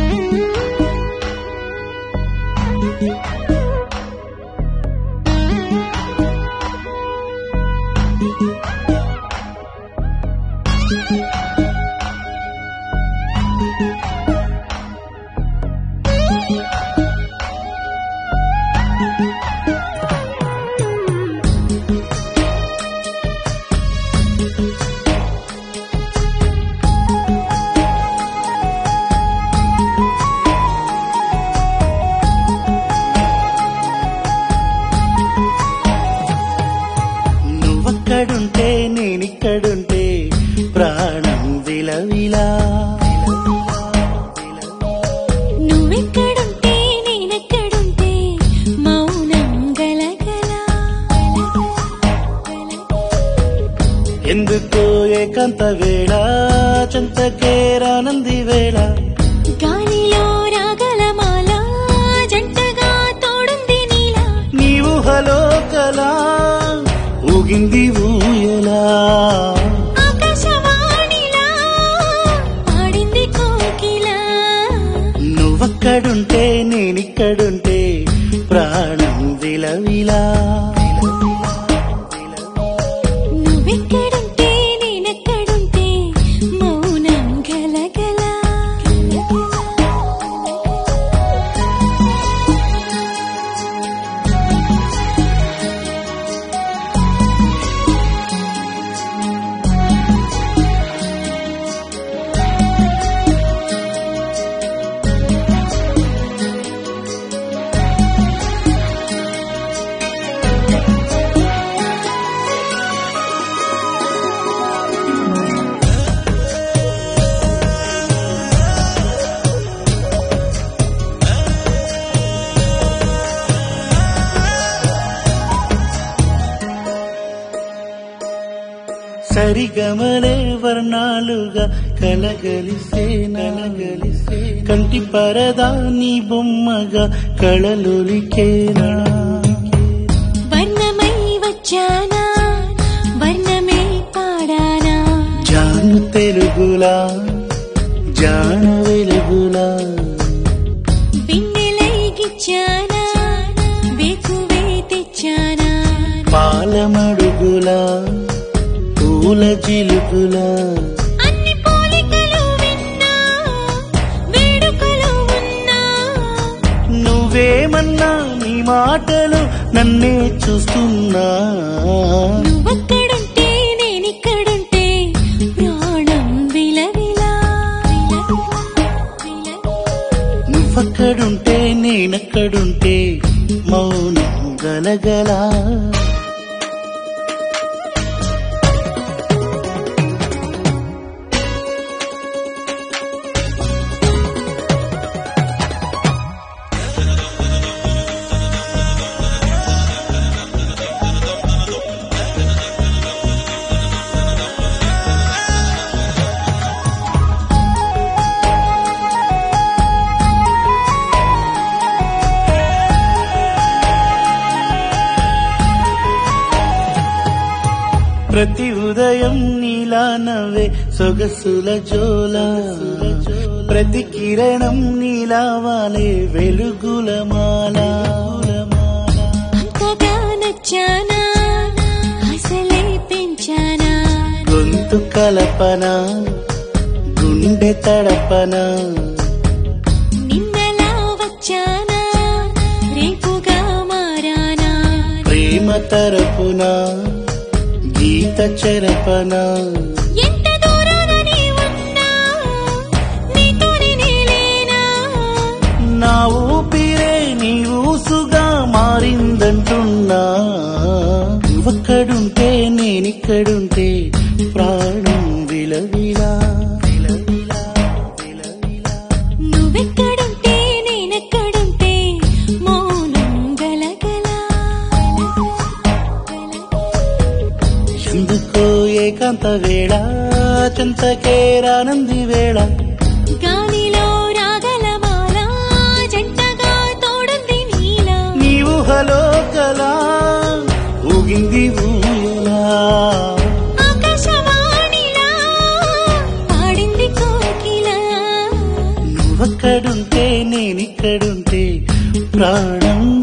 నువ్వక్కడుంటే నేనిక్కడుంటే ప్రాణం విలవిలా నువ్వెక్కడుంటే నేనెక్కడుంటే మౌనం గలగల ఎందుకో ఏకాంత వేళ చింతకేరానంది వేళ గాలిలో రాగల మాల జంటగా తోడుంది నీలా నీ ఊహలో కలా ఊగింది ఊయలా ఆకాశవాణిలా పాడింది కోకిలా నువ్వక్కడుంటే నేనిక్కడుంటే ప్రాణం విలవిలా నువ్వెక్కడుంటే నేనెక్కడుంటే మౌనం గలగల సరిగమలే వర్ణాలుగా కలగలిసే నలగలిసే కంటి పరదా నీ బొమ్మగా కళలులికేనా వర్ణమై వచ్చానా వర్ణమే పాడానా జాను తెలుగులా జాను వెలుగులా బిన్నెలై గిచ్చానా వేకువే తెచ్చానా పాలమడుగులా పూల జిలుగులా అన్ని పోలికలు విన్నా వేడుకలు ఉన్నా నువ్వేమన్నా నీ మాటలు నన్నే చూస్తున్నా నువ్వక్కడుంటే నేనిక్కడుంటే ప్రాణం విలవిలా నువ్వక్కడుంటే నేనక్కడుంటే మౌనం గలగలా ప్రతి ఉదయం నీలా నవ్వే సొగసుల జోల ప్రతి కిరణం నీలా వాలే వెలుగుల మాల అంతగా నచ్చానా అసలే పెంచానా గొంతు కలపన గుండె తడపన నిన్నలా వచ్చానా రేపుగా మారానా ప్రేమ తరపున గీత చెరపన ఎంత దూరాన నీ ఉన్నా నీతోనే నేలేనా నా ఊపిరే నీ ఊసుగా మారిందంటున్నా నువ్వక్కడుంటే నేనిక్కడుంటే ప్రాణం విలవిలా విలవిలా విలవిలా నువ్వెక్కడుంటే నేనెక్కడుంటే మౌనం గలగల ఎందుకో ఏకాంత వేళ చింతకేరానంది వేళ గాలిలో రాగల మాల జంటగా తోడుంది నీలా నీ ఊహలో కలా ఊగింది ఊయలా ఆకాశవాణిలా పాడింది కోకిలా నువ్వ నువ్వక్కడుంటే నేనిక్కడుంటే ప్రాణం